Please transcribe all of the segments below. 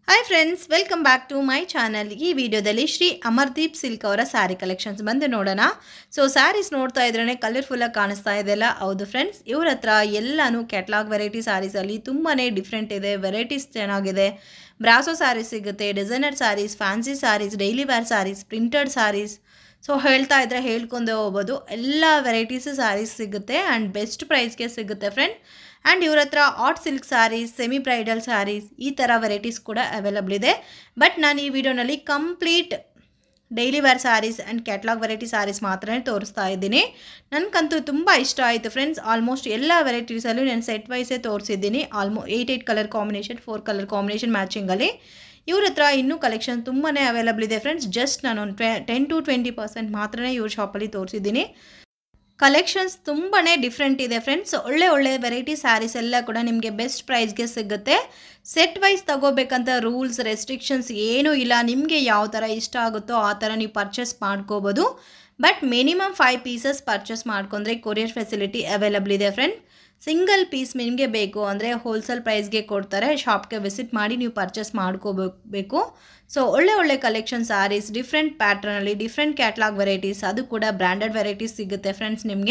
Hi friends welcome back to my channel ಈ ವಿಡಿಯೋದಲ್ಲಿ Shri Amardeep silk ಅವರ ಸ್ಯಾರಿ ಕಲೆಕ್ಷನ್ಸ್ ಬಂದು ನೋಡೋಣ ಸೊ ಸ್ಯಾರೀಸ್ ನೋಡ್ತಾ ಇದ್ರೇ ಕಲರ್ಫುಲ್ಲಾಗಿ ಕಾಣಿಸ್ತಾ ಇದೆಯಲ್ಲ ಹೌದು ಫ್ರೆಂಡ್ಸ್ ಇವ್ರ ಹತ್ರ ಎಲ್ಲನೂ ಕ್ಯಾಟ್ಲಾಗ್ ವೆರೈಟಿ ಸ್ಯಾರೀಸಲ್ಲಿ ತುಂಬಾ ಡಿಫ್ರೆಂಟ್ ಇದೆ ವೆರೈಟೀಸ್ ಚೆನ್ನಾಗಿದೆ ಬ್ರಾಸೋ ಸ್ಯಾರೀಸ್ ಸಿಗುತ್ತೆ designer sarees fancy sarees daily wear sarees printed sarees so ಹೇಳ್ತಾ ಇದ್ರೆ ಹೇಳ್ಕೊಂಡೇ ಹೋಗ್ಬೋದು ಎಲ್ಲ ವೆರೈಟೀಸ್ ಸ್ಯಾರೀಸ್ ಸಿಗುತ್ತೆ ಆ್ಯಂಡ್ ಬೆಸ್ಟ್ ಪ್ರೈಸ್ಗೆ ಸಿಗುತ್ತೆ ಫ್ರೆಂಡ್ ಆ್ಯಂಡ್ ಇವ್ರ ಹತ್ರ art silk sarees semi bridal sarees ಈ ಥರ ವೆರೈಟೀಸ್ ಕೂಡ ಅವೈಲಬಲ್ ಇದೆ ಬಟ್ ನಾನು ಈ ವಿಡಿಯೋನಲ್ಲಿ complete daily wear sarees and catalogue variety sarees ಮಾತ್ರನೇ ತೋರಿಸ್ತಾ ಇದ್ದೀನಿ ನನಗಂತೂ ತುಂಬ ಇಷ್ಟ ಆಯಿತು ಫ್ರೆಂಡ್ಸ್ ಆಲ್ಮೋಸ್ಟ್ ಎಲ್ಲ ವೆರೈಟೀಸಲ್ಲೂ ನಾನು ಸೆಟ್ ವೈಸೇ ತೋರಿಸಿದ್ದೀನಿ ಆಲ್ಮೋ eight eight colour combination four colour combination ಮ್ಯಾಚಿಂಗಲ್ಲಿ ಇವ್ರ ಹತ್ರ ಇನ್ನೂ ಕಲೆಕ್ಷನ್ ತುಂಬಾ ಅವೈಲಬಲ್ ಇದೆ ಫ್ರೆಂಡ್ಸ್ ಜಸ್ಟ್ ನಾನು ಒಂದು ಟ್ವೆ ಟೆನ್ ಟು ಟ್ವೆಂಟಿ ಪರ್ಸೆಂಟ್ ಮಾತ್ರನೇ ಇವ್ರ ಶಾಪಲ್ಲಿ ತೋರಿಸಿದ್ದೀನಿ ಕಲೆಕ್ಷನ್ಸ್ ತುಂಬಾ ಡಿಫ್ರೆಂಟ್ ಇದೆ ಫ್ರೆಂಡ್ಸ್ ಒಳ್ಳೆ ಒಳ್ಳೆ ವೆರೈಟಿ ಸ್ಯಾರೀಸ್ ಎಲ್ಲ ಕೂಡ ನಿಮಗೆ ಬೆಸ್ಟ್ ಪ್ರೈಸ್ಗೆ ಸಿಗುತ್ತೆ ಸೆಟ್ ವೈಸ್ ತಗೋಬೇಕಂತ ರೂಲ್ಸ್ ರೆಸ್ಟ್ರಿಕ್ಷನ್ಸ್ ಏನೂ ಇಲ್ಲ ನಿಮಗೆ ಯಾವ ಥರ ಇಷ್ಟ ಆಗುತ್ತೋ ಆ ಥರ ನೀವು ಪರ್ಚೇಸ್ ಮಾಡ್ಕೋಬೋದು but minimum five pieces purchase ಮಾಡ್ಕೊಂಡ್ರೆ ಕೊರಿಯರ್ ಫೆಸಿಲಿಟಿ ಅವೈಲಬಲ್ ಇದೆ ಫ್ರೆಂಡ್ ಸಿಂಗಲ್ ಪೀಸ್ ನಿಮಗೆ ಬೇಕು ಅಂದರೆ ಹೋಲ್ಸೇಲ್ ಪ್ರೈಸ್ಗೆ ಕೊಡ್ತಾರೆ ಶಾಪ್ಗೆ ವಿಸಿಟ್ ಮಾಡಿ ನೀವು ಪರ್ಚೇಸ್ ಮಾಡ್ಕೋಬೇಕು ಸೊ ಒಳ್ಳೆ ಒಳ್ಳೆ ಕಲೆಕ್ಷನ್ ಸ್ಯಾರೀಸ್ ಡಿಫ್ರೆಂಟ್ ಪ್ಯಾಟ್ರನಲ್ಲಿ ಡಿಫ್ರೆಂಟ್ ಕ್ಯಾಟ್ಲಾಗ್ ವೆರೈಟೀಸ್ ಅದು ಕೂಡ ಬ್ರ್ಯಾಂಡೆಡ್ ವೆರೈಟೀಸ್ ಸಿಗುತ್ತೆ ಫ್ರೆಂಡ್ಸ್ ನಿಮಗೆ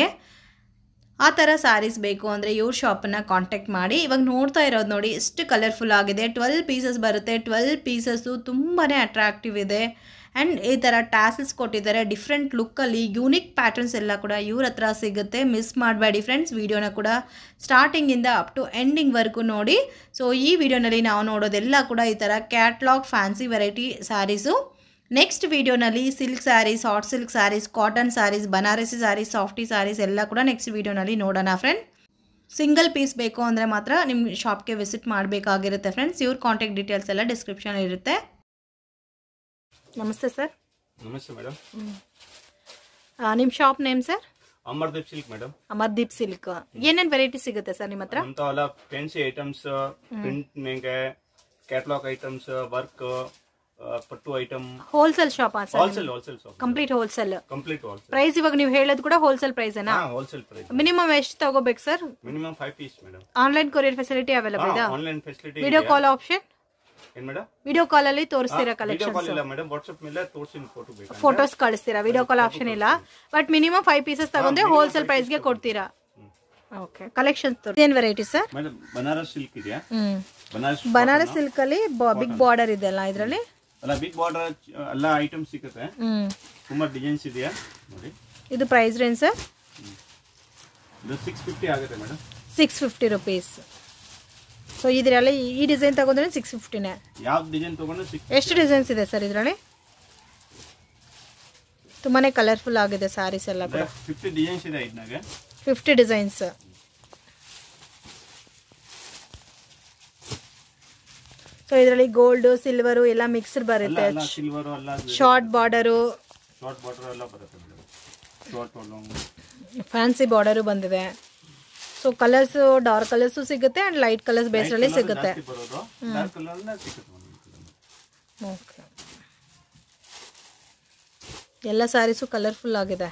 ಆ ಥರ ಸ್ಯಾರೀಸ್ ಬೇಕು ಅಂದರೆ ಇವ್ರ ಶಾಪನ್ನು ಕಾಂಟ್ಯಾಕ್ಟ್ ಮಾಡಿ ಇವಾಗ ನೋಡ್ತಾ ಇರೋದು ನೋಡಿ ಎಷ್ಟು ಕಲರ್ಫುಲ್ ಆಗಿದೆ ಟ್ವೆಲ್ ಪೀಸಸ್ ಬರುತ್ತೆ ಟ್ವೆಲ್ ಪೀಸಸ್ಸು ತುಂಬಾ ಅಟ್ರಾಕ್ಟಿವ್ ಇದೆ ಆ್ಯಂಡ್ ಈ ಥರ ಟ್ಯಾಸಲ್ಸ್ ಕೊಟ್ಟಿದ್ದಾರೆ ಡಿಫ್ರೆಂಟ್ ಲುಕ್ಕಲ್ಲಿ ಯೂನಿಕ್ ಪ್ಯಾಟರ್ನ್ಸ್ ಎಲ್ಲ ಕೂಡ ಇವ್ರ ಹತ್ರ ಸಿಗುತ್ತೆ ಮಿಸ್ ಮಾಡಬೇಡಿ ಫ್ರೆಂಡ್ಸ್ ವೀಡಿಯೋನ ಕೂಡ ಸ್ಟಾರ್ಟಿಂಗಿಂದ ಅಪ್ ಟು ಎಂಡಿಂಗ್ವರೆಗೂ ನೋಡಿ ಸೊ ಈ ವಿಡಿಯೋನಲ್ಲಿ ನಾವು ನೋಡೋದೆಲ್ಲ ಕೂಡ ಈ ಥರ catalogue fancy variety sarees next ವಿಡಿಯೋನಲ್ಲಿ silk sarees art silk sarees cotton sarees Banarasi sarees softy sarees ಎಲ್ಲ ಕೂಡ ನೆಕ್ಸ್ಟ್ ವಿಡಿಯೋನಲ್ಲಿ ನೋಡೋಣ ಫ್ರೆಂಡ್ ಸಿಂಗಲ್ ಪೀಸ್ ಬೇಕು ಅಂದರೆ ಮಾತ್ರ ನಿಮ್ಮ ಶಾಪ್ಗೆ ವಿಸಿಟ್ ಮಾಡಬೇಕಾಗಿರುತ್ತೆ ಫ್ರೆಂಡ್ಸ್ ಇವ್ರ ಕಾಂಟ್ಯಾಕ್ಟ್ ಡೀಟೇಲ್ಸ್ ಎಲ್ಲ ಡಿಸ್ಕ್ರಿಪ್ಷನ್ ಇರುತ್ತೆ ನಮಸ್ತೆ ಸರ್ ನಮಸ್ತೆ ಮೇಡಮ್ ನಿಮ್ಮ shop name sir Amardeep silk madam Amardeep silk ಏನೇನು ವೆರೈಟಿ ಸಿಗುತ್ತೆ ಸರ್ ನಿಮ್ಮ ಹತ್ರ ನಮ್ದು ಫ್ಯಾನ್ಸಿ ಐಟಮ್ಸ್ ಪ್ರಿಂಟ್ ಮೇಗೆ ಕ್ಯಾಟ್ಲಾಗ್ ಐಟಮ್ಸ್ ವರ್ಕ್ ಪಟ್ಟು ಐಟಮ್ ಹೋಲ್ಸೇಲ್ ಶಾಪಾ sir wholesale wholesale shop complete wholesale complete wholesale price ಇವಾಗ ನೀವು ಹೇಳೋದು ಕೂಡ ಹೋಲ್ಸೇಲ್ ಪ್ರೈಸೇನಾ ಹಾ ಹೋಲ್ಸೇಲ್ ಪ್ರೈಸ್ ಮಿನಿಮಮ್ ಎಷ್ಟು ತಗೋಬೇಕು sir minimum five piece madam online courier facility available ಇದೆ online facility video call option ಏನ್ ಮೇಡಮ್ ವಿಡಿಯೋ ಕಾಲ್ ಅಲ್ಲಿ ತೋರಿಸ್ತೀರಾ ವಿಡಿಯೋ ಕಲೆಕ್ಷನ್ ಕಾಲ್ ಇಲ್ಲ ಮೇಡಮ್ ವಾಟ್ಸ್ಆಪ್ ಮೇಲೆ ತೋರಿಸಿ ಫೋಟೋ ಬೇಕು ಫೋಟೋಸ್ ಕಳಿಸ್ತೀರಾ ವಿಡಿಯೋ ಕಾಲ್ ಆಪ್ಷನ್ ಇಲ್ಲ ಬಟ್ ಮಿನಿಮಮ್ ಫೈವ್ ಪೀಸಸ್ ತಗೊಂಡ್ರೆ ಹೋಲ್ಸೇಲ್ ಪ್ರೈಸ್ಗೆ ಕೊಡ್ತೀರಾ ಓಕೆ ಕಲೆಕ್ಷನ್ಸ್ ಏನ್ variety sir madam Banaras silk ಇದೆಯಾ ಹ್ಮ್ ಬನಾರಸ್ ಬನಾರಸ್ ಸಿಲ್ಕ್ ಅಲ್ಲಿ ಬಿಗ್ ಬಾರ್ಡರ್ ಇದೆಲ್ಲ ಇದರಲ್ಲಿ ಅಲ್ಲ ಬಿಗ್ ಬಾರ್ಡರ್ ಎಲ್ಲ ಐಟಮ್ಸ್ ಸಿಗುತ್ತೆ ಹ್ಮ್ ತುಂಬಾ ಡಿಸೈನ್ಸ್ ಇದೆಯಾ ನೋಡಿ ಇದು ಪ್ರೈಸ್ ರೇಂಜ್ ಸರ್ ಇದು ಸಿಕ್ಸ್ ಫಿಫ್ಟಿ ಆಗುತ್ತೆ madam six fifty rupees so ಇದರಲ್ಲಿ ಈ ಡಿಸೈನ್ ತಗೊಂಡ್ರೆ ಸಿಕ್ಸ್ ಫಿಫ್ಟಿನೇ ಯಾವ ಡಿಸೈನ್ ತಗೊಂಡು ಸಿಕ್ಸ್ ಎಷ್ಟು ಡಿಸೈನ್ಸ್ ಇದೆ ಸರ್ ಇದರಲ್ಲಿ ತುಂಬಾನೇ ಕಲರ್ಫುಲ್ ಆಗಿದೆ ಸ್ಯಾರೀಸ್ ಎಲ್ಲ ಕೂಡ ಫಿಫ್ಟಿ ಡಿಸೈನ್ಸ್ ಇದೆ ಇದ್ನಾಗೆ ಫಿಫ್ಟಿ ಡಿಸೈನ್ಸ್ ಸೊ ಇದರಲ್ಲಿ ಗೋಲ್ಡ್ ಸಿಲ್ವರು ಎಲ್ಲ ಮಿಕ್ಸ್ಡ್ ಎಲ್ಲ ಬರುತ್ತೆ ಎಲ್ಲ ಸಿಲ್ವರ್ ಎಲ್ಲ ಶಾರ್ಟ್ ಬಾರ್ಡರು ಶಾರ್ಟ್ ಬಾರ್ಡರ್ ಎಲ್ಲ ಬರುತ್ತೆ madam short long fancy border ಬಂದಿದೆ ಸೊ ಕಲರ್ಸ್ ಡಾರ್ಕ್ ಕಲರ್ಸು ಸಿಗುತ್ತೆ ಆ್ಯಂಡ್ ಲೈಟ್ ಕಲರ್ಸ್ ಬೇಸ್ರಲ್ಲಿ ಸಿಗುತ್ತೆ ಜಾಸ್ತಿ ಬರೋದು ಡಾರ್ಕ್ ಕಲರ್ ಸಿಗುತ್ತೆ ಮೇಡಮ್ ಓಕೆ ಎಲ್ಲ ಸ್ಯಾರೀಸು ಕಲರ್ಫುಲ್ ಆಗಿದೆ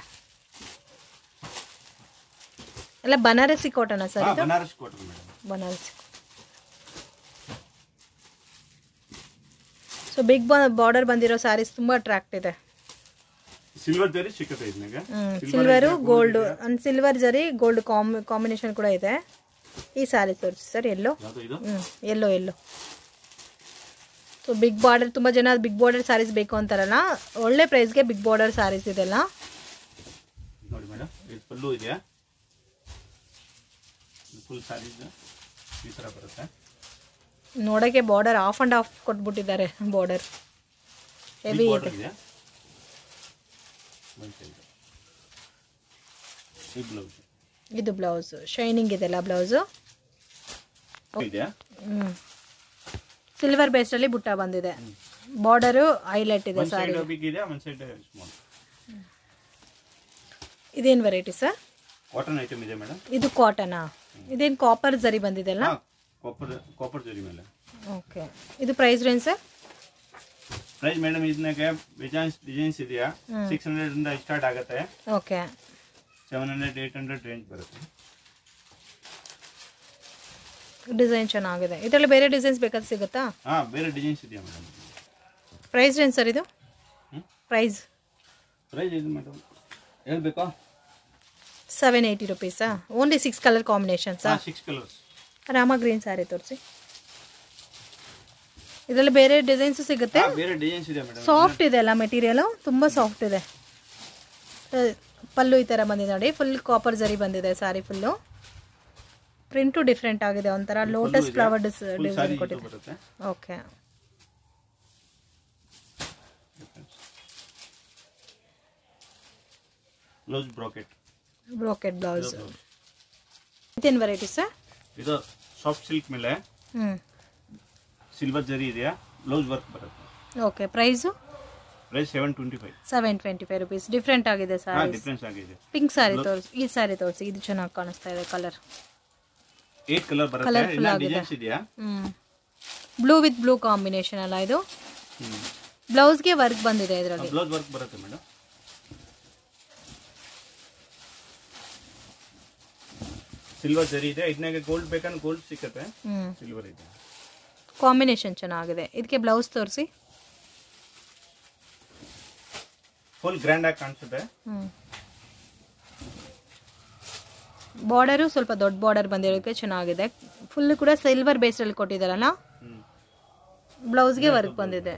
ಎಲ್ಲ ಬನಾರಸಿ ಕಾಟನ ಸರ್ ಹಾ ಇದು Banaras cotton madam Banarasi so big border ಬಂದಿರೋ ಸ್ಯಾರೀಸ್ ತುಂಬಾ ಅಟ್ರಾಕ್ಟ್ ಇದೆ ಸಿಲ್ವರ್ ಜರಿ ಸಿಗುತ್ತೆ ಇದ್ನಾಗೆ silver gold and silver zari gold combination ಕೂಡ ಇದೆ ಈ ಸ್ಯಾರಿ ತೋರಿಸಿ ಸರ್ ಎಲ್ಲೋ ಯಾವುದು ಇದು ಹ್ಞೂ yellow yellow so big border ತುಂಬ ಜನ ಬಿಗ್ ಬಾರ್ಡರ್ ಸ್ಯಾರೀಸ್ ಬೇಕು ಅಂತಾರಲ್ಲ ಒಳ್ಳೆ ಪ್ರೈಸ್ಗೆ ಬಿಗ್ ಬಾರ್ಡರ್ ಸ್ಯಾರೀಸ್ ಇದೆಲ್ಲ ನೋಡಿ ಮೇಡಮ್ ಇದು ಪಲ್ಲು ಇದೆಯಾ ಫುಲ್ ಸ್ಯಾರೀಸ್ ಈ ಥರ ಬರುತ್ತೆ ನೋಡೋಕ್ಕೆ ಬಾರ್ಡರ್ ಆಫ್ ಆ್ಯಂಡ್ ಆಫ್ ಕೊಟ್ಬಿಟ್ಟಿದ್ದಾರೆ ಬಾರ್ಡರ್ ಹೆವಿ ಬಾರ್ಡರ್ ಇದೆ ಇದೆಯಾ One side. ಈ ಬ್ಲೌಸ್ ಇದು ಬ್ಲೌಸ್ ಶೈನಿಂಗ್ ಇದೆಲ್ಲ ಬ್ಲೌಸು ಇದೆಯಾ ಹ್ಞೂ ಸಿಲ್ವರ್ ಬೇಸ್ಡಲ್ಲಿ ಬುಟ್ಟ ಬಂದಿದೆ ಬಾರ್ಡರು ಹೈಲೈಟ್ ಇದೆ ಒಂದ್ ಸ್ಯಾರಿ ಸೈಡ್ ಬಿಗ್ ಇದೆ ಒಂದ್ ಸೈಡ್ ಸ್ಮಾಲ್ ಇದೇನು ವೆರೈಟಿ ಸರ್ ಕಾಟನ್ ಐಟಮ್ ಇದೆ ಮೇಡಮ್ ಇದು ಕಾಟನಾ ಇದೇನು ಕಾಪರ್ ಜರಿ ಬಂದಿದೆಲ್ಲ ಹಾ ಕಾಪರ್ ಕಾಪರ್ ಜರಿ ಮೇಲೆ ಓಕೆ ಇದು price range sir price madam ಇದನ್ನಾಗೆ ಡಿಸೈನ್ಸ್ ಡಿಸೈನ್ಸ್ ಇದೆಯಾ ಸಿಕ್ಸ್ ಹಂಡ್ರೆಡ್ ಇಂದ ಸ್ಟಾರ್ಟ್ ಆಗುತ್ತೆ okay seven hundred eight hundred range ಬರುತ್ತೆ ಡಿಸೈನ್ ಚೆನ್ನಾಗಿದೆ ಇದರಲ್ಲಿ ಬೇರೆ ಡಿಸೈನ್ಸ್ ಬೇಕಾದ್ರೆ ಸಿಗುತ್ತಾ ಹಾಂ ಬೇರೆ ಡಿಸೈನ್ಸ್ ಇದೆಯಾ ಮೇಡಮ್ ಪ್ರೈಸ್ ರೇಂಜ್ ಸರ್ ಇದು ಹ್ಮ್? ಪ್ರೈಸ್ ಪ್ರೈಸ್ ಇದೆ ಮೇಡಮ್ ಹೇಳ್ಬೇಕಾ ಸೆವೆನ್ ಏಯ್ಟಿ ರುಪೀಸಾ ಓನ್ಲಿ ಸಿಕ್ಸ್ ಕಲರ್ ಕಾಂಬಿನೇಷನ್ಸಾ ಹಾಂ ಸಿಕ್ಸ್ ಕಲರ್ಸ್ ರಾಮ ಗ್ರೀನ್ ಸ್ಯಾರಿ ತೋರಿಸಿ ಇದರಲ್ಲಿ ಬೇರೆ ಡಿಸೈನ್ಸು ಸಿಗುತ್ತೆ ಬೇರೆ ಡಿಸೈನ್ಸ್ ಇದೆ ಮೇಡಮ್ ಸಾಫ್ಟ್ ಇದೆ ಅಲ್ಲ ಮೆಟೀರಿಯಲು ತುಂಬ ಸಾಫ್ಟ್ ಇದೆ ಆ, ಪಲ್ಲು ಈ ಥರ ಬಂದಿದೆ ನೋಡಿ ಫುಲ್ ಕಾಪರ್ ಜರಿ ಬಂದಿದೆ ಸ್ಯಾರಿ ಫುಲ್ಲು ಪ್ರಿಂಟು ಡಿಫ್ರೆಂಟ್ ಆಗಿದೆ ಒಂಥರ ಲೋಟಸ್ ಫ್ಲವರ್ ಡಿಸ್ ಫುಲ್ ಡಿಸೈನ್ ಸಾರಿ ಕೊಟ್ಟಿದೆ ಬರುತ್ತೆ okay blouse brocade brocade blouse ಇದೇನು ವೆರೈಟಿ ಸರ್ ಇದು ಸಾಫ್ಟ್ ಸಿಲ್ಕ್ ಮೇಲೆ ಹ್ಞೂ ಸಿಲ್ವರ್ ಜರಿ ಇದೆಯಾ ಬ್ಲೌಸ್ ವರ್ಕ್ ಬರುತ್ತೆ okay price price seven twenty five seven twenty five rupees different ಆಗಿದೆ ಹಾಂ ಸ್ಯಾರಿ ಡಿಫ್ರೆನ್ಸ್ ಆಗಿದೆ ಪಿಂಕ್ ಸ್ಯಾರಿ ತೋರಿಸಿ ಈ ಸ್ಯಾರಿ ತೋರಿಸಿ ಇದು ಚೆನ್ನಾಗಿ ಕಾಣಿಸ್ತಾ ಇದೆ ಕಲರ್ ಏಟ್ ಕಲರ್ ಬರುತ್ತೆ Colourful ಇಲ್ಲ ಆಗಿದೆ. ಡಿಸೈನ್ಸ್ ಇದೆಯಾ ಹ್ಞೂ ಬ್ಲೂ ವಿತ್ ಬ್ಲೂ ಕಾಂಬಿನೇಷನ್ ಅಲ್ಲ ಇದು ಹ್ಞೂ ಬ್ಲೌಸ್ಗೆ ವರ್ಕ್ ಬಂದಿದೆ ಇದರಲ್ಲಿ ಬ್ಲೌಸ್ ವರ್ಕ್ ಬರುತ್ತೆ ಮೇಡಮ್ ಸಿಲ್ವರ್ ಜರಿ ಇದೆ ಇದನ್ನಾಗೆ ಗೋಲ್ಡ್ ಬೇಕಂದ್ರೆ ಗೋಲ್ಡ್ ಸಿಕ್ಕತ್ತೆ ಹ್ಞೂ ಸಿಲ್ವರ್ ಇದೆ ಕಾಂಬಿನೇಷನ್ ಚೆನ್ನಾಗಿದೆ ಇದಕ್ಕೆ ಬ್ಲೌಸ್ ತೋರಿಸಿ ಫುಲ್ ಗ್ರ್ಯಾಂಡ್ ಆಗಿ ಕಾಣಿಸುತ್ತೆ ಹ್ಞೂ ಬಾರ್ಡರು ಸ್ವಲ್ಪ ದೊಡ್ಡ ಬಾರ್ಡರ್ ಬಂದಿರೋದಕ್ಕೆ ಚೆನ್ನಾಗಿದೆ ಫುಲ್ ಕೂಡ ಸಿಲ್ವರ್ ಬೇಸಲ್ಲಿ ಕೊಟ್ಟಿದ್ದಾರಲ್ಲ ಹ್ಮ್ ಬ್ಲೌಸ್ಗೆ ವರ್ಕ್ ಬಂದಿದೆ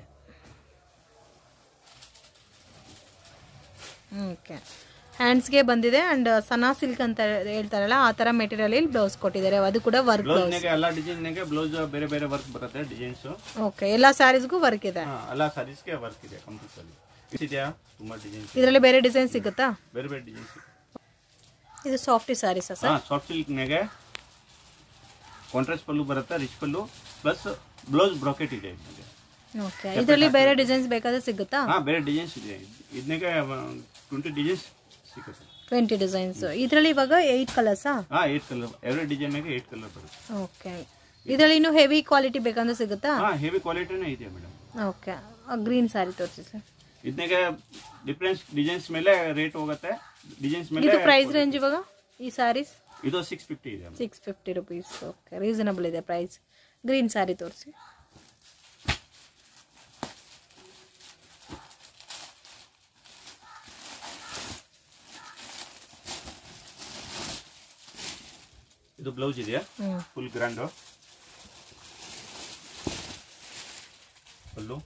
ಓಕೆ ಹ್ಯಾಂಡ್ಸ್ಗೆ ಬಂದಿದೆ ಅಂಡ್ ಸನಾ ಸಿಲ್ಕ್ ಅಂತ ಹೇಳ್ತಾರಲ್ಲ ಆ ಥರ ಮೆಟೀರಿಯಲ್ ಬ್ಲೌಸ್ ಕೊಟ್ಟಿದ್ದಾರೆ ಅದು ಕೂಡ ವರ್ಕ್ ಬ್ಲೌಸ್ ಬ್ಲೌಸ್ ನಾಗೆ ಎಲ್ಲ ಡಿಸೈನ್ ನಾಗೆ ಬ್ಲೌಸ್ ಬೇರೆ ಬೇರೆ ವರ್ಕ್ ಬರುತ್ತೆ ಡಿಸೈನ್ಸ್ ಓಕೆ ಎಲ್ಲ ಸ್ಯಾರೀಸ್ಗೂ ವರ್ಕ್ ಇದೆ ಎಲ್ಲ ಸಾರೀಸ್ಗೆ ವರ್ಕ್ ಇದೆ ಕಂಪ್ಲೀಟ್ ಅಲ್ಲಿ ಇದೆಯಾ ತುಂಬಾ ಡಿಸೈನ್ಸ್ ಇದರಲ್ಲಿ ಬೇರೆ ಡಿಸೈನ್ ಸಿಗುತ್ತಾ ಬೇರೆ ಬೇರೆ ಡಿಸೈನ್ಸ್ ಇದು ಸಾಫ್ಟಿ ಸ್ಯಾರೀಸಾ ಹಾ ಸರ್ ಸಾಫ್ಟ್ ಸಿಲ್ಕ್ ನಾಗೆ ಕಾಂಟ್ರಾಸ್ಟ್ ಪಲ್ಲು ಬರುತ್ತೆ rich pallu plus blouse brocade ಇದೆ ಇದಕ್ಕೆ ಓಕೆ ಇದರಲ್ಲಿ ಬೇರೆ ಡಿಸೈನ್ಸ್ ಬೇಕಾದ್ರೆ ಸಿಗುತ್ತಾ ಹಾ ಬೇರೆ ಡಿಸೈನ್ಸ್ ಇದೆ ಇದನ್ನಾಗೆ ಟ್ವೆಂಟಿ ಡಿಸೈನ್ಸ್ ಸಿಗುತ್ತೆ ಟ್ವೆಂಟಿ ಡಿಸೈನ್ಸ್ ಇದರಲ್ಲಿ ಇವಾಗ ಏಯ್ಟ್ ಕಲರ್ಸಾ ಹಾ ಏಟ್ ಕಲರ್ ಎವ್ರಿ ಡಿಸೈನ್ನಾಗೆ ಏಟ್ ಕಲರ್ ಬರುತ್ತೆ ಓಕೆ ಇದರಲ್ಲಿ ಇನ್ನು ಹೆವಿ ಕ್ವಾಲಿಟಿ ಬೇಕಂದ್ರೆ ಸಿಗುತ್ತಾ ಹಾ ಹೆವಿ ಕ್ವಾಲಿಟಿನೇ ಇದೆ ಮೇಡಮ್ ಓಕೆ ಗ್ರೀನ್ ಸ್ಯಾರಿ ತೋರಿಸಿ ಸರ್ ಇದನ್ನಾಗೆ ಡಿಫ್ರೆನ್ಸ್ ಡಿಸೈನ್ಸ್ ಮೇಲೆ ರೇಟ್ ಹೋಗುತ್ತೆ ಡಿಸೈನ್ಸ್ ಮೇಲೆ ಇದು ಪ್ರೈಸ್ ರೇಂಜ್ ಇವಾಗ ಈ ಸ್ಯಾರೀಸ್ ಇದು ಸಿಕ್ಸ್ ಫಿಫ್ಟಿ ಇದೆ six fifty rupees okay reasonable ಇದೆ ಪ್ರೈಸ್ ಗ್ರೀನ್ ಸ್ಯಾರಿ ತೋರಿಸಿ ಇದು ಬ್ಲೌಸ್ ಇದೆಯಾ ಹ್ಞೂ ಫುಲ್ ಗ್ರ್ಯಾಂಡು ಫುಲ್ಲು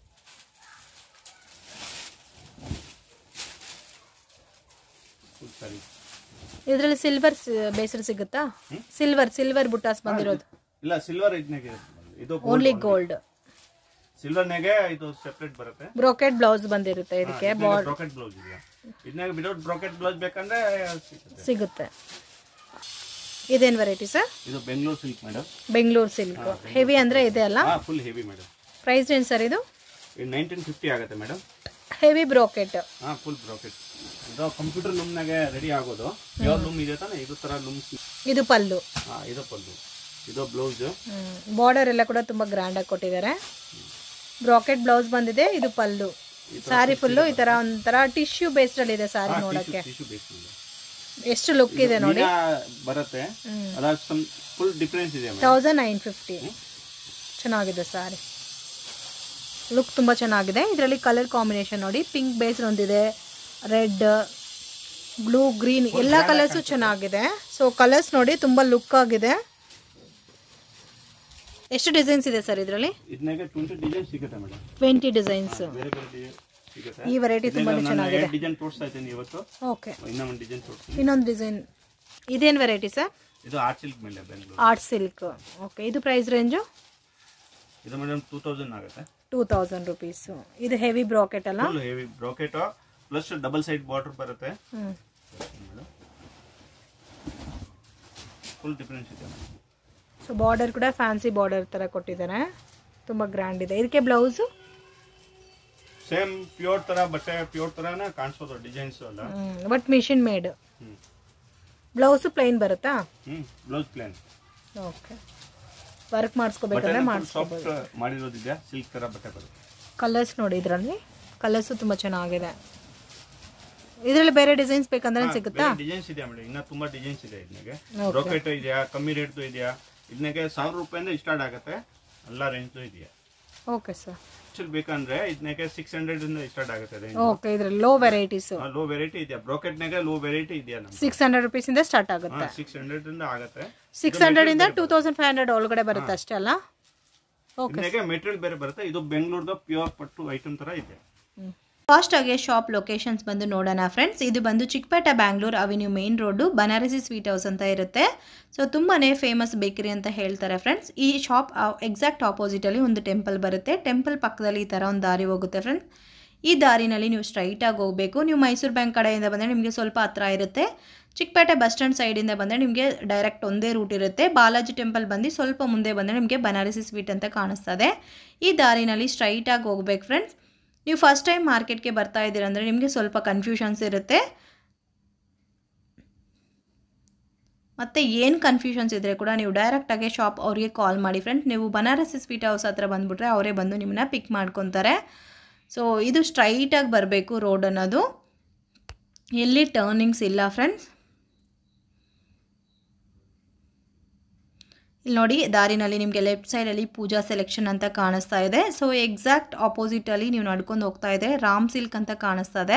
ಫುಲ್ ಸರಿ ಇದರಲ್ಲಿ ಸಿಲ್ವರ್ ಬೇಸರ್ ಸಿಗುತ್ತಾ ಸಿಲ್ವರ್ ಸಿಲ್ವರ್ ಬುಟ್ಟಾಸ್ ಬಂದಿರೋದು ಇಲ್ಲ ಸಿಲ್ವರ್ ಇದನ್ನಾಗೆ ಇದು ಓನ್ಲಿ ಗೋಲ್ಡ್ ಸಿಲ್ವರ್ನಾಗೆ ಇದು ಸೆಪರೇಟ್ ಬರುತ್ತೆ ಬ್ರೋಕೆಟ್ ಬ್ಲೌಸ್ ಬಂದಿರುತ್ತೆ ಇದಕ್ಕೆ ಬಾರ್ಡ್ ಬ್ರಾಕೆಟ್ ಬ್ಲೌಸ್ ಇದೆಯಾ ಇದನ್ನಾಗ ವಿದೌಟ್ ಬ್ರಾಕೆಟ್ ಬ್ಲೌಸ್ ಬೇಕಂದ್ರೆ ಸಿಗುತ್ತೆ ಸಿಗುತ್ತೆ ಇದೇನು ವೆರೈಟಿ ಸರ್ ಇದು Bengaluru silk madam Bengaluru silk heavy ಅಂದರೆ ಇದೆ ಅಲ್ಲ ಹಾ full heavy madam price range sir ಇದು ಇದು ನೈನ್ಟೀನ್ ಫಿಫ್ಟಿ ಆಗುತ್ತೆ ಮೇಡಮ್ ಹೆವಿ ಬ್ರೋಕೆಟ್ ಹಾ ಫುಲ್ ಬ್ರಾಕೆಟ್ ಇದು ಕಂಪ್ಯೂಟರ್ ಲೂಮ್ನಾಗೆ ರೆಡಿ ಆಗೋದು ಯಾವ ಲೂಮ್ ಇದೆ ತಾನೆ ಇದು ತರ ಲೂಮ್ಸ್ ಇದು ಪಲ್ಲು ಹಾ ಇದು ಪಲ್ಲು ಇದು ಬ್ಲೌಸ್ ಬಾರ್ಡರ್ ಎಲ್ಲ ಕೂಡ ತುಂಬ ಗ್ರ್ಯಾಂಡಾಗಿ ಕೊಟ್ಟಿದ್ದಾರೆ ಬ್ರಾಕೆಟ್ ಬ್ಲೌಸ್ ಬಂದಿದೆ ಇದು ಪಲ್ಲು ಸ್ಯಾರಿ ಫುಲ್ಲು ಈ ಥರ ಒಂಥರ ಟಿಶ್ಯೂ ಬೇಸ್ಡಲ್ಲಿ ಇದೆ ಸ್ಯಾರಿ ನೋಡೋಕ್ಕೆ ಟಿಶ್ಯೂ ಬೇಸ್ ಇದೆ ಎಷ್ಟು ಲುಕ್ ಇದೆ ನೋಡಿ ಮೀನಾ ಬರುತ್ತೆ ಅದ ಫುಲ್ ಡಿಫ್ರೆನ್ಸ್ ಇದೆ ಮೇಡಮ್ ತೌಸಂಡ್ ನೈನ್ ಫಿಫ್ಟಿ ಚೆನ್ನಾಗಿದೆ ಸ್ಯಾರಿ ಲುಕ್ ತುಂಬ ಚೆನ್ನಾಗಿದೆ ಇದರಲ್ಲಿ ಕಲರ್ ಕಾಂಬಿನೇಷನ್ ನೋಡಿ ಪಿಂಕ್ ಬೇಸ್ ಒಂದಿದೆ ರೆಡ್ ಬ್ಲೂ ಗ್ರೀನ್ ಎಲ್ಲ ಕಲರ್ಸು ಚೆನ್ನಾಗಿದೆ ಸೊ ಕಲರ್ಸ್ ನೋಡಿ ತುಂಬ ಲುಕ್ ಆಗಿದೆ ಎಷ್ಟು ಡಿಸೈನ್ಸ್ ಇದೆ ಸರ್ ಇದರಲ್ಲಿ ಇದನ್ನಾಗೆ ಟ್ವೆಂಟಿ ಡಿಸೈನ್ ಸಿಗುತ್ತೆ ಮೇಡಮ್ ಟ್ವೆಂಟಿ ಡಿಸೈನ್ಸ್ ಬೇರೆ ಬೇರೆ ಡಿಸೈನ್ ಸಿಗುತ್ತೆ ಈ ವೆರೈಟಿ ತುಂಬಾ ಚೆನ್ನಾಗಿದೆ ಡಿಸೈನ್ ತೋರಿಸ್ತಾ ಇದ್ದೀನಿ ಇವತ್ತು ಓಕೆ ಇನ್ನೂ ಒಂದು ಡಿಸೈನ್ ತೋರಿಸ್ತೀನಿ ಇನ್ನೊಂದು ಡಿಸೈನ್ ಇದೇನು ವೆರೈಟಿ ಸರ್ ಇದು ಆರ್ಟ್ ಸಿಲ್ಕ್ ಮೇಲೆ ಬೆಂಗಳೂರು ಆರ್ಟ್ ಸಿಲ್ಕ್ ಓಕೆ ಇದು ಪ್ರೈಸ್ ರೇಂಜು ಇದು ಮೇಡಮ್ ಟೂ ತೌಸಂಡ್ ಆಗುತ್ತೆ ಟೂ ತೌಸಂಡ್ ರುಪೀಸು ಇದು ಹೆವಿ ಬ್ರಾಕೆಟ್ ಅಲ್ಲ full heavy brocade plus double side border ಬರುತ್ತೆ ಹ್ಞೂ ಫುಲ್ ಡಿಫ್ರೆನ್ಸ್ ಇದೆ ಸೊ ಬಾರ್ಡರ್ ಕೂಡ ಫ್ಯಾನ್ಸಿ ಬಾರ್ಡರ್ ಥರ ಕೊಟ್ಟಿದ್ದಾರೆ ತುಂಬ ಗ್ರ್ಯಾಂಡ್ ಇದೆ ಇದಕ್ಕೆ ಬ್ಲೌಸು ಸೇಮ್ ಪ್ಯೂರ್ ತರ ಬಟ್ಟೆ ಪ್ಯೂರ್ ತರನೇ ಕಾಣಿಸೋದು ಡಿಸೈನ್ಸ್ ಎಲ್ಲ ಬಟ್ ಮಿಷಿನ್ ಮೇಡ್ ಹ್ಮ್ ಬ್ಲೌಸು ಪ್ಲೈನ್ ಬರುತ್ತಾ ಹ್ಮ್ ಬ್ಲೌಸ್ ಪ್ಲೇನ್ ಓಕೆ ವರ್ಕ್ ಮಾಡಿಸ್ಕೋಬೇಕಂದ್ರೆ ಮಾಡಿಸ್ಕೋ ಸಾಫ್ಟ್ ಮಾಡಿರೋದಿದೆ ಸಿಲ್ಕ್ ತರ ಬಟ್ಟೆ ಬರುತ್ತೆ ಕಲರ್ಸ್ ನೋಡಿ ಇದರಲ್ಲಿ ಕಲರ್ಸು ತುಂಬ ಚೆನ್ನಾಗಿದೆ ಇದರಲ್ಲಿ ಬೇರೆ ಡಿಸೈನ್ಸ್ ಬೇಕಂದ್ರೆ ಸಿಗುತ್ತಾ ಡಿಸೈನ್ಸ್ ಇದೆ ಮೇಡಮ್ ಇನ್ನ ತುಂಬಾ ಡಿಸೈನ್ಸ್ ಇದೆ ಇದನ್ನಾಗೆ ಬ್ರೋಕೆಟ್ ಇದೆಯಾ ಕಮ್ಮಿ ರೇಟ್ದು ಇದೆಯಾ ಇದನ್ನೇ ಸಾವಿರ ರೂಪಾಯಿಂದ ಸ್ಟಾರ್ಟ್ ಆಗುತ್ತೆ ಎಲ್ಲ ರೇಂಜ್ ಇದೆಯಾ ಓಕೆ ಸರ್ ಆಕ್ಚುಲಿ ಬೇಕಂದ್ರೆ ಇದನ್ನೇ ಸಿಕ್ಸ್ ಹಂಡ್ರೆಡ್ ಇಂದ ಸ್ಟಾರ್ಟ್ ಆಗುತ್ತೆ ರೇಂಜ್ ಓಕೆ ಇದ್ರಲ್ಲಿ ಲೋ ವೆರೈಟೀಸು ಲೋ ವೆರೈಟಿ ಇದೆಯಾ ಬ್ರೋಕೆಟ್ನಾಗ ಲೋ ವೆರೈಟಿ ಇದೆಯಾ ನಮ್ಗೆ ಸಿಕ್ಸ್ ಹಂಡ್ರೆಡ್ ರುಪೀಸಿಂದ ಸ್ಟಾರ್ಟ್ ಆಗುತ್ತೆ ಸಿಕ್ಸ್ ಹಂಡ್ರೆಡ್ ಇಂದ ಆಗುತ್ತೆ ಸಿಕ್ಸ್ ಹಂಡ್ರೆಡಿಂದ ಟೂ ತೌಸಂಡ್ ಫೈವ್ ಹಂಡ್ರೆಡ್ ಒಳಗಡೆ ಬರುತ್ತೆ ಅಷ್ಟೇ ಅಲ್ಲ ಓಕೆ ಇದನ್ನೇ ಮೆಟೀರಿಯಲ್ ಬೇರೆ ಬರುತ್ತೆ ಇದು ಬೆಂಗಳೂರ್ದು ಪ್ಯೂರ್ ಪಟ್ಟು ಐಟಮ್ ತರ ಇದೆ ಫಾಸ್ಟಾಗಿ ಶಾಪ್ ಲೊಕೇಶನ್ಸ್ ಬಂದು ನೋಡೋಣ ಫ್ರೆಂಡ್ಸ್ ಇದು ಬಂದು Chickpet Bangalore avenue main road Banarasi sweet house ಅಂತ ಇರುತ್ತೆ ಸೊ ತುಂಬಾ ಫೇಮಸ್ ಬೇಕರಿ ಅಂತ ಹೇಳ್ತಾರೆ ಫ್ರೆಂಡ್ಸ್ ಈ ಶಾಪ್ ಎಕ್ಸಾಕ್ಟ್ ಆಪೋಸಿಟಲ್ಲಿ ಒಂದು ಟೆಂಪಲ್ ಬರುತ್ತೆ ಟೆಂಪಲ್ ಪಕ್ಕದಲ್ಲಿ ಈ ಥರ ಒಂದು ದಾರಿ ಹೋಗುತ್ತೆ ಫ್ರೆಂಡ್ಸ್ ಈ ದಾರಿನಲ್ಲಿ ನೀವು ಸ್ಟ್ರೈಟಾಗಿ ಹೋಗಬೇಕು ನೀವು ಮೈಸೂರು ಬ್ಯಾಂಕ್ ಕಡೆಯಿಂದ ಬಂದರೆ ನಿಮಗೆ ಸ್ವಲ್ಪ ಹತ್ರ ಇರುತ್ತೆ ಚಿಕ್ಕಪೇಟೆ ಬಸ್ ಸ್ಟ್ಯಾಂಡ್ ಸೈಡಿಂದ ಬಂದರೆ ನಿಮಗೆ ಡೈರೆಕ್ಟ್ ಒಂದೇ ರೂಟ್ ಇರುತ್ತೆ ಬಾಲಾಜಿ ಟೆಂಪಲ್ ಬಂದು ಸ್ವಲ್ಪ ಮುಂದೆ ಬಂದರೆ ನಿಮಗೆ ಬನಾರಸಿ ಸ್ವೀಟ್ ಅಂತ ಕಾಣಿಸ್ತದೆ ಈ ದಾರಿನಲ್ಲಿ ಸ್ಟ್ರೈಟಾಗಿ ಹೋಗ್ಬೇಕು ಫ್ರೆಂಡ್ಸ್ ನೀವು ಫಸ್ಟ್ ಟೈಮ್ ಮಾರ್ಕೆಟ್ಗೆ ಬರ್ತಾ ಇದ್ದೀರ ಅಂದರೆ ನಿಮಗೆ ಸ್ವಲ್ಪ ಕನ್ಫ್ಯೂಷನ್ಸ್ ಇರುತ್ತೆ ಮತ್ತು ಏನು ಕನ್ಫ್ಯೂಷನ್ಸ್ ಇದ್ದರೆ ಕೂಡ ನೀವು ಡೈರೆಕ್ಟಾಗಿ ಶಾಪ್ ಅವ್ರಿಗೆ ಕಾಲ್ ಮಾಡಿ ಫ್ರೆಂಡ್ಸ್ ನೀವು ಬನಾರಸಿ ಸ್ವೀಟ್ ಹೌಸ್ ಹತ್ರ ಬಂದುಬಿಟ್ರೆ ಅವರೇ ಬಂದು ನಿಮ್ಮನ್ನ ಪಿಕ್ ಮಾಡ್ಕೊತಾರೆ ಸೊ ಇದು ಸ್ಟ್ರೈಟಾಗಿ ಬರಬೇಕು ರೋಡ್ ಅನ್ನೋದು ಎಲ್ಲಿ ಟರ್ನಿಂಗ್ಸ್ ಇಲ್ಲ ಫ್ರೆಂಡ್ಸ್ ಇಲ್ಲಿ ನೋಡಿ ದಾರಿನಲ್ಲಿ ನಿಮಗೆ ಲೆಫ್ಟ್ ಸೈಡಲ್ಲಿ ಪೂಜಾ ಸೆಲೆಕ್ಷನ್ ಅಂತ ಕಾಣಿಸ್ತಾ ಇದೆ ಸೊ ಎಕ್ಸಾಕ್ಟ್ ಆಪೋಸಿಟಲ್ಲಿ ನೀವು ನಡ್ಕೊಂಡು ಹೋಗ್ತಾ ಇದ್ದರೆ ರಾಮ್ ಸಿಲ್ಕ್ ಅಂತ ಕಾಣಿಸ್ತದೆ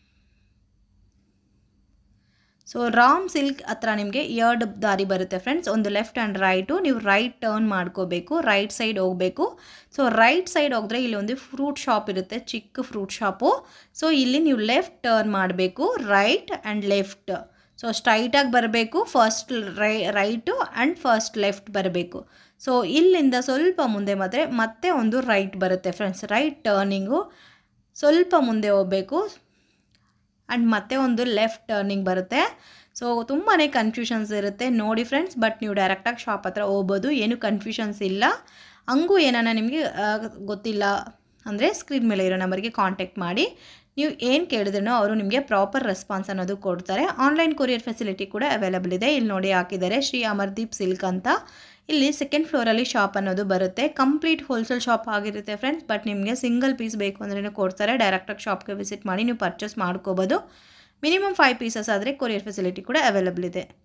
ಸೊ ರಾಮ್ ಸಿಲ್ಕ್ ಹತ್ರ ನಿಮಗೆ ಎರಡು ದಾರಿ ಬರುತ್ತೆ ಫ್ರೆಂಡ್ಸ್ ಒಂದು ಲೆಫ್ಟ್ ಆ್ಯಂಡ್ ರೈಟು ನೀವು ರೈಟ್ ಟರ್ನ್ ಮಾಡ್ಕೋಬೇಕು ರೈಟ್ ಸೈಡ್ ಹೋಗಬೇಕು ಸೊ ರೈಟ್ ಸೈಡ್ ಹೋದರೆ ಇಲ್ಲಿ ಒಂದು ಫ್ರೂಟ್ ಶಾಪ್ ಇರುತ್ತೆ ಚಿಕ್ಕ ಫ್ರೂಟ್ ಶಾಪು ಸೊ ಇಲ್ಲಿ ನೀವು ಲೆಫ್ಟ್ ಟರ್ನ್ ಮಾಡಬೇಕು ರೈಟ್ ಆ್ಯಂಡ್ ಲೆಫ್ಟ್ ಸೊ ಸ್ಟ್ರೈಟಾಗಿ ಬರಬೇಕು ಫಸ್ಟ್ ರೈ ರೈಟು ಆ್ಯಂಡ್ ಫಸ್ಟ್ ಲೆಫ್ಟ್ ಬರಬೇಕು ಸೊ ಇಲ್ಲಿಂದ ಸ್ವಲ್ಪ ಮುಂದೆ ಮಾತ್ರ ಮತ್ತೆ ಒಂದು ರೈಟ್ ಬರುತ್ತೆ ಫ್ರೆಂಡ್ಸ್ ರೈಟ್ ಟರ್ನಿಂಗು ಸ್ವಲ್ಪ ಮುಂದೆ ಹೋಗಬೇಕು ಆ್ಯಂಡ್ ಮತ್ತೆ ಒಂದು ಲೆಫ್ಟ್ ಟರ್ನಿಂಗ್ ಬರುತ್ತೆ ಸೊ ತುಂಬಾ ಕನ್ಫ್ಯೂಷನ್ಸ್ ಇರುತ್ತೆ ನೋಡಿ ಫ್ರೆಂಡ್ಸ್ ಬಟ್ ನೀವು ಡೈರೆಕ್ಟಾಗಿ ಶಾಪ್ ಹತ್ರ ಹೋಗ್ಬೋದು ಏನು ಕನ್ಫ್ಯೂಷನ್ಸ್ ಇಲ್ಲ ಹಂಗೂ ಏನಾನ ನಿಮಗೆ ಆ, ಗೊತ್ತಿಲ್ಲ ಅಂದರೆ ಸ್ಕ್ರೀನ್ ಮೇಲೆ ಇರೋ ನಂಬರ್ಗೆ ಕಾಂಟ್ಯಾಕ್ಟ್ ಮಾಡಿ ನೀವು ಏನು ಕೇಳಿದ್ರೂ ಅವರು ನಿಮಗೆ ಪ್ರಾಪರ್ ರೆಸ್ಪಾನ್ಸ್ ಅನ್ನೋದು ಕೊಡ್ತಾರೆ ಆನ್ಲೈನ್ ಕೊರಿಯರ್ ಫೆಸಿಲಿಟಿ ಕೂಡ ಅವೈಲಬಲ್ ಇದೆ ಇಲ್ಲಿ ನೋಡಿ ಹಾಕಿದ್ದಾರೆ ಶ್ರೀ ಅಮರ್ದೀಪ್ ಸಿಲ್ಕ್ ಅಂತ ಇಲ್ಲಿ ಸೆಕೆಂಡ್ ಫ್ಲೋರಲ್ಲಿ ಶಾಪ್ ಅನ್ನೋದು ಬರುತ್ತೆ ಕಂಪ್ಲೀಟ್ ಹೋಲ್ಸೇಲ್ ಶಾಪ್ ಆಗಿರುತ್ತೆ ಫ್ರೆಂಡ್ಸ್ ಬಟ್ ನಿಮಗೆ ಸಿಂಗಲ್ ಪೀಸ್ ಬೇಕು ಅಂದ್ರೆ ಕೊಡ್ತಾರೆ ಡೈರೆಕ್ಟಾಗಿ ಶಾಪ್ಗೆ ವಿಸಿಟ್ ಮಾಡಿ ನೀವು ಪರ್ಚೇಸ್ ಮಾಡ್ಕೋಬೋದು ಮಿನಿಮಮ್ ಫೈವ್ ಪೀಸಸ್ ಆದರೆ ಕೊರಿಯರ್ ಫೆಸಿಲಿಟಿ ಕೂಡ ಅವೈಲಬಲ್ ಇದೆ